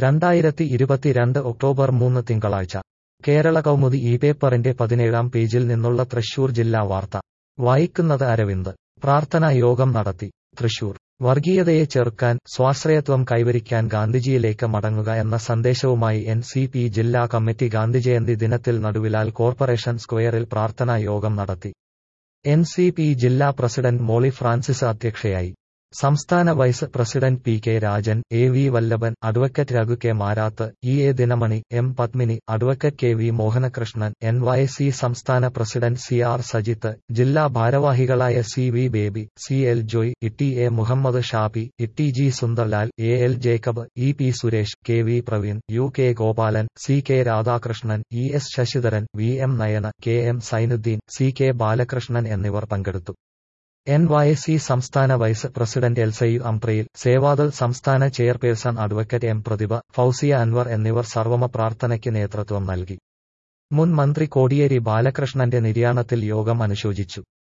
രണ്ടായിരത്തി ഇരുപത്തിരണ്ട് ഒക്ടോബർ മൂന്ന് തിങ്കളാഴ്ച കേരള കൗമുദി ഈ പേപ്പറിന്റെ പതിനേഴാം പേജിൽ നിന്നുള്ള തൃശൂർ ജില്ലാ വാർത്ത വായിക്കുന്നത് അരവിന്ദ് പ്രാർത്ഥനാ യോഗം നടത്തി തൃശൂർ വർഗീയതയെ ചെറുക്കാൻ സ്വാശ്രയത്വം കൈവരിക്കാൻ ഗാന്ധിജിയിലേക്ക് മടങ്ങുക എന്ന സന്ദേശവുമായി എൻ സി പി ജില്ലാ കമ്മിറ്റി ഗാന്ധിജയന്തി ദിനത്തിൽ നടുവിലാൽ കോർപ്പറേഷൻ സ്ക്വയറിൽ പ്രാർത്ഥനാ യോഗം നടത്തി എൻ സി പി ജില്ലാ പ്രസിഡന്റ് മോളി ഫ്രാൻസിസ് അധ്യക്ഷയായി സംസ്ഥാന vice president P K Rajan A V Vallabhan advocate Raghu K Marath E A Dinamani M Padmini advocate K V Mohanakrishnan N Y C സംസ്ഥാന പ്രസിഡന്റ് സി ആർ സജിത്ത് ജില്ലാ ഭാരവാഹികളായ C V Baby C L Joy Itty A Muhammad Shabi Itty G Sunderlal A L Jacob E P Suresh K V Praveen U K Gopalan C K Radhakrishnan E S Sasidharan V M Nayana K M Sainudheen C K Balakrishnan എന്നിവർ പങ്കെടുത്തു N Y C സംസ്ഥാന vice president എൽസയു അംപ്രയിൽ സേവാദൾ സംസ്ഥാന chairperson advocate M Prathibha Fousiya Anwar എന്നിവർ സർവമ പ്രാർത്ഥനയ്ക്ക് നേതൃത്വം നൽകി മുൻ മന്ത്രി കോടിയേരി ബാലകൃഷ്ണന്റെ നിര്യാണത്തിൽ യോഗം അനുശോചിച്ചു